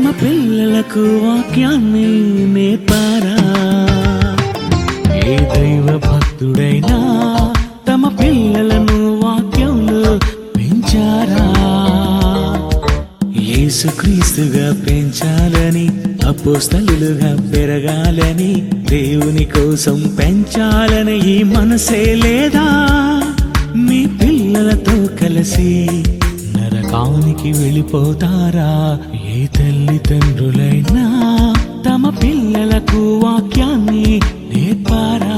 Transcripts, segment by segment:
పిల్లలకు వాక్యాన్ని నేర్పారా ఏ దైవ భక్తుడైనా తమ పిల్లలను వాక్యంలో పెంచారా యేసుక్రీస్తుగా పెంచాలని అపోస్తలులుగా పెరగాలని దేవుని కోసం పెంచాలని ఈ మనసే లేదా మీ పిల్లలతో కలిసి నరకానికి వెళ్ళిపోతారా ఏ తల్లిదండ్రులైనా తమ పిల్లలకు వాక్యాన్ని నేర్పారా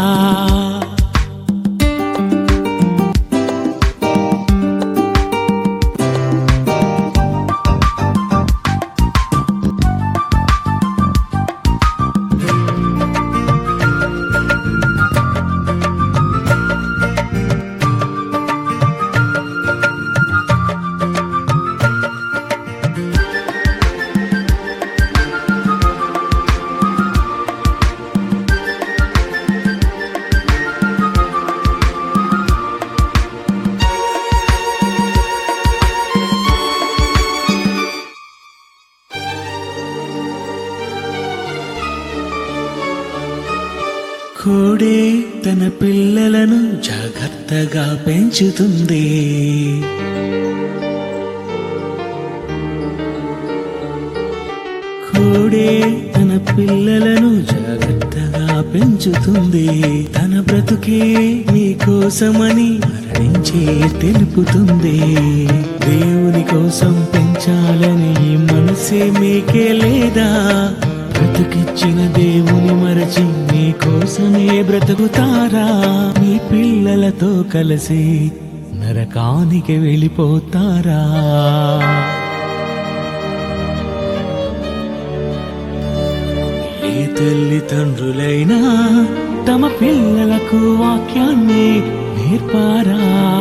కోడే తన పిల్లలను జాగ్రత్తగా పెంచుతుంది కోడే తన పిల్లలను జాగ్రత్తగా పెంచుతుంది తన బ్రతుకే మీకోసమని మరణించే తెలుపుతుంది దేవుని కోసం పెంచాలని ఈ మనసే మీకే లేదా బ్రతుకిచ్చిన దేవుని మరచి మీకోసమే బ్రతుకుతారా మీ పిల్లలతో కలిసి నరకానికి వెళ్ళిపోతారా ఏ తల్లిదండ్రులైనా తమ పిల్లలకు వాక్యాన్ని నేర్పారా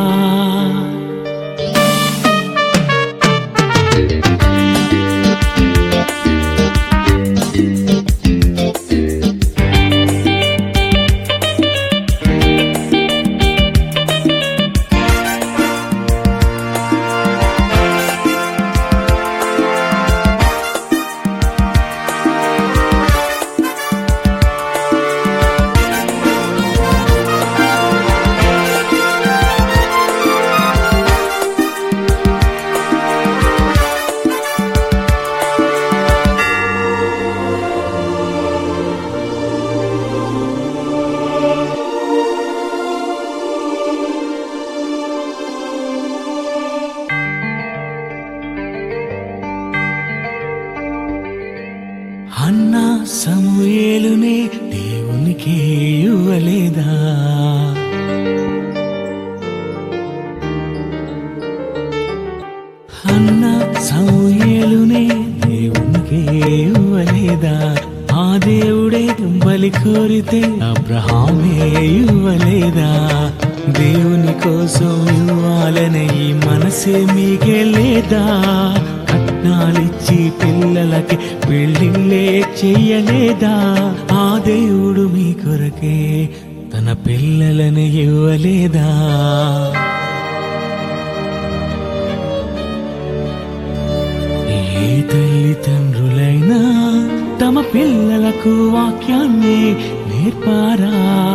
అన్న సమూయేలునే దేవునికి ఇవ్వలేదా అన్న సమూయేలునే దేవునికి ఇవ్వలేదా ఆ దేవుడే బలి కోరితే అబ్రహామే ఇవ్వలేదా దేవుని కోసం ఇవ్వాలనే ఈ మనసే మీకే లేదా కట్నాలిచ్చి పిల్లలకి పెళ్ళిళ్ళే చెయ్యలేదా ఆ దేవుడు మీ కొరకే తన పిల్లలని ఇవ్వలేదా ఏ తల్లిదండ్రులైనా తమ పిల్లలకు వాక్యాన్ని నేర్పారా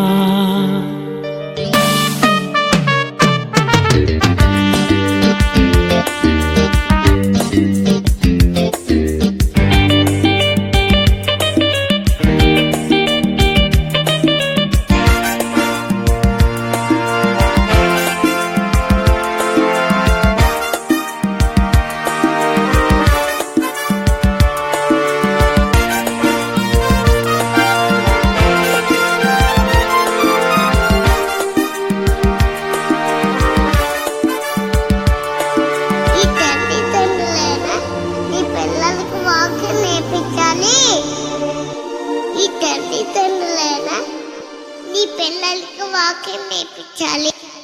ఈ తల్లిదండ్రులైనా ఈ పిల్లలకు వాక్యం నేర్పించాలి ఈ తల్లిదండ్రులైనా నీ పిల్లలకు వాక్యం నేర్పించాలి